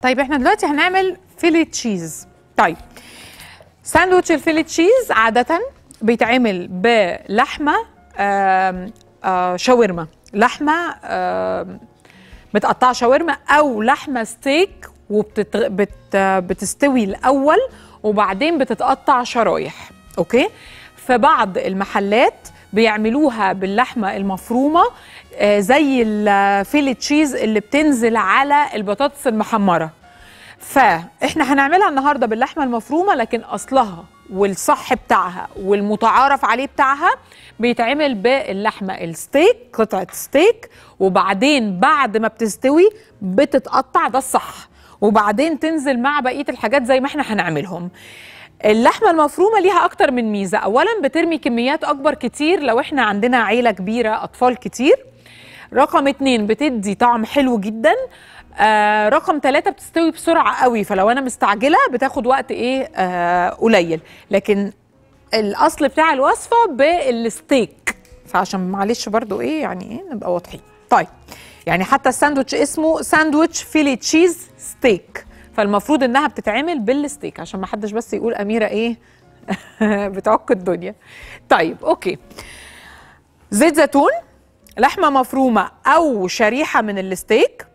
طيب احنا دلوقتي هنعمل فيلي تشيز طيب ساندوتش الفيلي تشيز عادة بيتعمل بلحمة آم، آه، شاورما لحمة آم، متقطعة شاورما أو لحمة ستيك وبتت... بت... بتستوي الأول وبعدين بتتقطع شرايح أوكي في بعض المحلات بيعملوها باللحمة المفرومة آه، زي الفيلي تشيز اللي بتنزل على البطاطس المحمرة فاحنا هنعملها النهارده باللحمه المفرومه لكن اصلها والصح بتاعها والمتعارف عليه بتاعها بيتعمل باللحمه الستيك قطعه ستيك وبعدين بعد ما بتستوي بتتقطع ده الصح وبعدين تنزل مع بقيه الحاجات زي ما احنا هنعملهم اللحمه المفرومه ليها اكتر من ميزه اولا بترمي كميات اكبر كتير لو احنا عندنا عيله كبيره اطفال كتير رقم اتنين بتدي طعم حلو جدا آه رقم ثلاثة بتستوي بسرعة قوي فلو أنا مستعجلة بتاخد وقت إيه آه قليل لكن الأصل بتاع الوصفة بالستيك فعشان معلش برضو إيه يعني إيه نبقى واضحين طيب يعني حتى الساندوتش اسمه ساندوتش فيلي تشيز ستيك فالمفروض إنها بتتعمل بالستيك عشان ما حدش بس يقول أميرة إيه بتعك الدنيا طيب أوكي زيت زيتون لحمة مفرومة أو شريحة من الستيك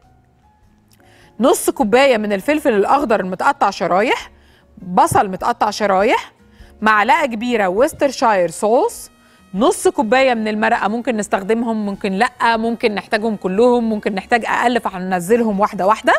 نص كوباية من الفلفل الأخضر المتقطع شرايح بصل متقطع شرايح معلقة كبيرة ويسترشاير صوص نص كوباية من المرقة ممكن نستخدمهم ممكن لأ ممكن نحتاجهم كلهم ممكن نحتاج أقل فهننزلهم واحدة واحدة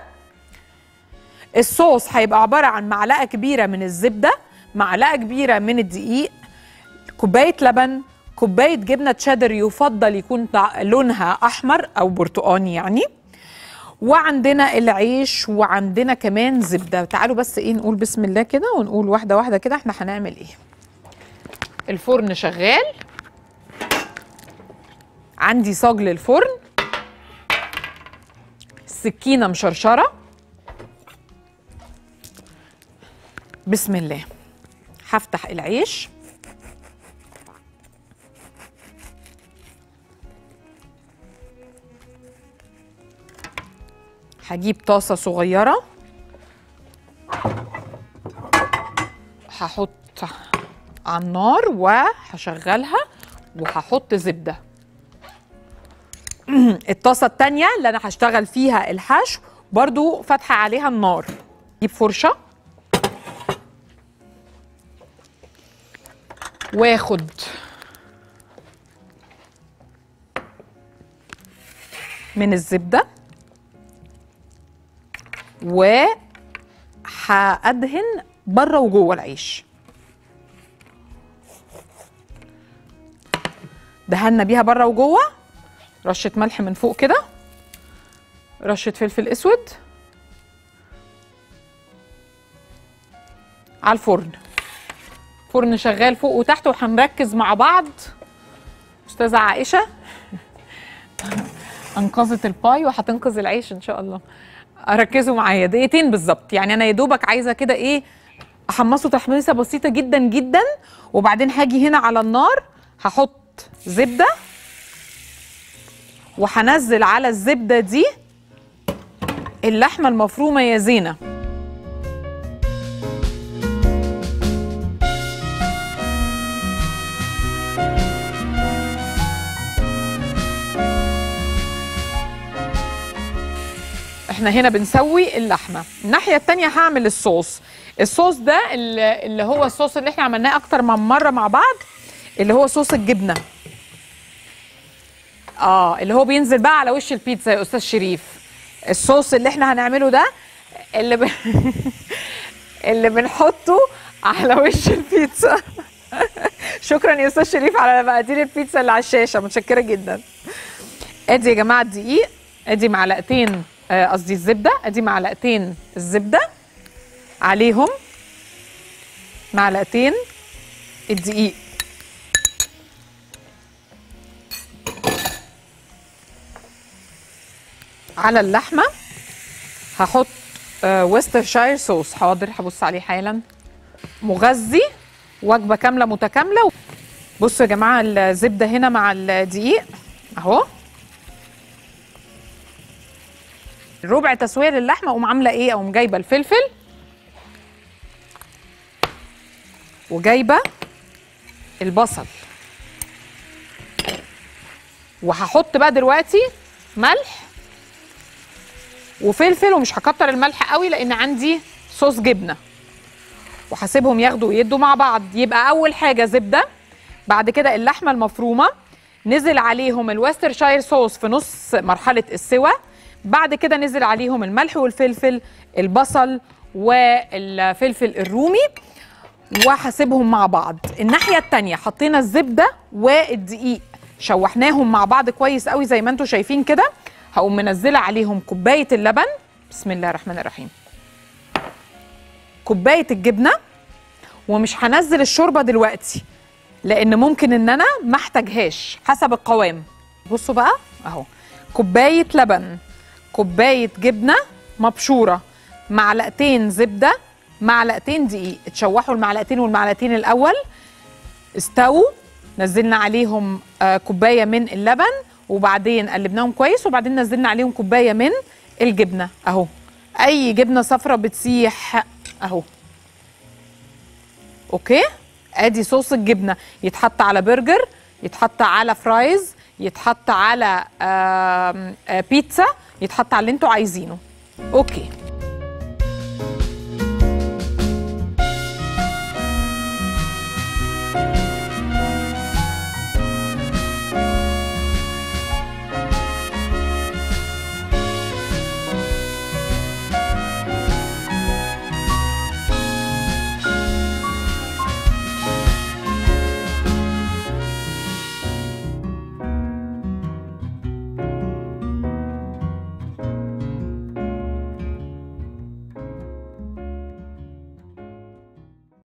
الصوص هيبقى عبارة عن معلقة كبيرة من الزبدة معلقة كبيرة من الدقيق كوباية لبن كوباية جبنة تشيدر يفضل يكون طع- لونها أحمر أو برتقاني يعني وعندنا العيش وعندنا كمان زبدة تعالوا بس إيه نقول بسم الله كده ونقول واحدة واحدة كده إحنا هنعمل إيه الفرن شغال عندي صاج للفرن السكينة مشرشرة بسم الله هفتح العيش هجيب طاسة صغيرة هحط على النار وهشغلها وهحط زبدة الطاسة التانية اللي أنا هشتغل فيها الحشو برضو فاتحة عليها النار جيب فرشة واخد من الزبده وهأدهن بره وجوه العيش دهنا بيها بره وجوه رشة ملح من فوق كده رشة فلفل اسود على الفرن فرن شغال فوق وتحت وهنركز مع بعض استاذة عائشة انقذت الباي وهتنقذ العيش ان شاء الله ركزوا معايا دقيقتين بالظبط يعني انا يا دوبك عايزه كده ايه احمصه تحميصه بسيطه جدا جدا وبعدين هاجي هنا على النار هحط زبده وهنزل على الزبده دي اللحمه المفرومه يا زينه احنا هنا بنسوي اللحمه الناحيه التانية هعمل الصوص الصوص ده اللي اللي هو الصوص اللي احنا عملناه اكتر من مره مع بعض اللي هو صوص الجبنه اه اللي هو بينزل بقى على وش البيتزا يا استاذ شريف الصوص اللي احنا هنعمله ده اللي ب... اللي بنحطه على وش البيتزا شكرا يا استاذ شريف على مقادير البيتزا اللي على الشاشه متشكره جدا ادي يا جماعه الدقيق ادي معلقتين آه، قصدي الزبده ادي معلقتين الزبده عليهم معلقتين الدقيق على اللحمه هحط آه، ويسترشاير صوص حاضر هبص عليه حالا مغذي وجبه كامله متكامله بصوا يا جماعه الزبده هنا مع الدقيق اهو ربع تسويه للحمه اقوم عامله ايه اقوم جايبه الفلفل وجايبه البصل وهحط بقى دلوقتي ملح وفلفل ومش هكتر الملح قوي لان عندي صوص جبنه وهسيبهم ياخدوا ويدوا مع بعض يبقى اول حاجه زبده بعد كده اللحمه المفرومه نزل عليهم الويسترشاير صوص في نص مرحله السوى بعد كده نزل عليهم الملح والفلفل البصل والفلفل الرومي وهسيبهم مع بعض الناحيه التانية حطينا الزبده والدقيق شوحناهم مع بعض كويس قوي زي ما انتم شايفين كده هقوم منزله عليهم كوبايه اللبن بسم الله الرحمن الرحيم كوبايه الجبنه ومش هنزل الشوربه دلوقتي لان ممكن ان انا ما احتاجهاش حسب القوام بصوا بقى اهو كوبايه لبن كوبايه جبنه مبشوره معلقتين زبده معلقتين دقيق اتشوحوا المعلقتين والمعلقتين الاول استووا نزلنا عليهم آه، كوبايه من اللبن وبعدين قلبناهم كويس وبعدين نزلنا عليهم كوبايه من الجبنه اهو اي جبنه صفرة بتسيح اهو اوكي ادي صوص الجبنه يتحط على برجر يتحط على فرايز يتحط على آم، آه، بيتزا يتحط على اللي انتوا عايزينه اوكي